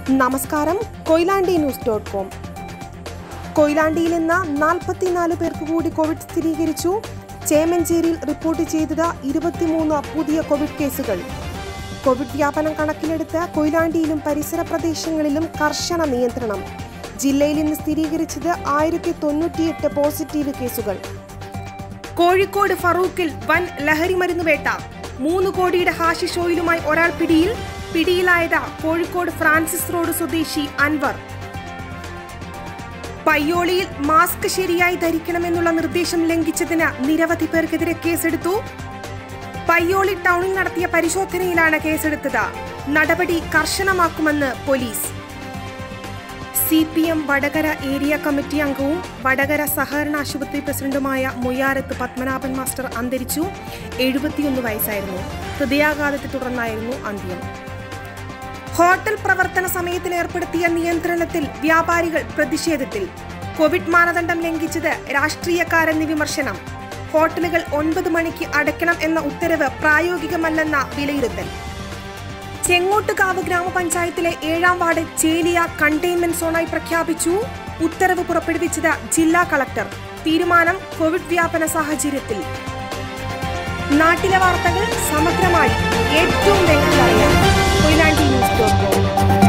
നമസ്കാരം Koyilandy news dot com കൊയിലാണ്ടിയിൽ ഇന്ന് നാൽപ്പത്തിനാല് പേർക്ക് കൂടി കോവിഡ് സ്ഥിരീകരിച്ചു ചേമഞ്ചേരിയിൽ റിപ്പോർട്ട് ചെയ്തത് ഇരുപത്തിമൂന്ന് പുതിയ കോവിഡ് കേസുകൾ കോവിഡ് വ്യാപനം കണക്കിലെടുത്ത് കൊയിലാണ്ടിയിലും പരിസര പ്രദേശങ്ങളിലും കർശന നിയന്ത്രണം ജില്ലയിൽ ഇന്ന് സ്ഥിരീകരിച്ചത് ആയിരത്തി തൊണ്ണൂറ്റിയെട്ട് പോസിറ്റീവ് കേസുകൾ കോഴിക്കോട് ഫറൂഖിൽ വൻ ലഹരി മരുന്ന് വേട്ട മൂന്ന് കോടിയുടെ ഹാഷിഷ് ഓയിലുമായി ഒരാൾ പിടിയിൽ പിടിയിലായത് കോഴിക്കോട് ഫ്രാൻസിസ് റോഡ് സ്വദേശി അൻവർ പയ്യോളിയിൽ മാസ്ക് ശരിയായി ധരിക്കണമെന്നുള്ള നിർദ്ദേശം ലംഘിച്ചതിന് നിരവധി പേർക്കെതിരെ കേസെടുത്തു പയ്യോളി ടൗണിൽ നടത്തിയ പരിശോധനയിലാണ് കേസെടുത്തത് നടപടി കർശനമാക്കുമെന്ന് police C P M Vadakara area committee അംഗവും വടകര സഹകരണ ആശുപത്രി പ്രസിഡന്റുമായ മൊയ്യാരത്ത് പത്മനാഭൻ മാസ്റ്റർ അന്തരിച്ചു എഴുപത്തിയൊന്ന് വയസ്സായിരുന്നു ഹൃദയാഘാതത്തെ തുടർന്നായിരുന്നു അന്ത്യം ഹോട്ടൽ പ്രവർത്തന സമയത്തിൽ ഏർപ്പെടുത്തിയ നിയന്ത്രണത്തിൽ വ്യാപാരികൾ പ്രതിഷേധത്തിൽ കോവിഡ് മാനദണ്ഡം ലംഘിച്ചത് രാഷ്ട്രീയക്കാരെന്ന് വിമർശനം ഹോട്ടലുകൾ ഒൻപത് മണിക്ക് അടയ്ക്കണം എന്ന ഉത്തരവ് പ്രായോഗികമല്ലെന്ന വിലയിരുത്തൽ ചെങ്ങോട്ടുകാവ് ഗ്രാമപഞ്ചായത്തിലെ ഏഴാം വാർഡ് ചേലിയ കണ്ടെയ്ൻമെന്റ് സോണായി പ്രഖ്യാപിച്ചു ഉത്തരവ് പുറപ്പെടുവിച്ചത് ജില്ലാ കളക്ടർ തീരുമാനം കോവിഡ് വ്യാപന സാഹചര്യത്തിൽ നാട്ടിലെ വാർത്തകൾ സമഗ്രമായി ഏറ്റവും വേഗത്തിൽ അറിയാൻ കൊയിലാണ്ടി ന്യൂസ് ഡോട്ട് കോം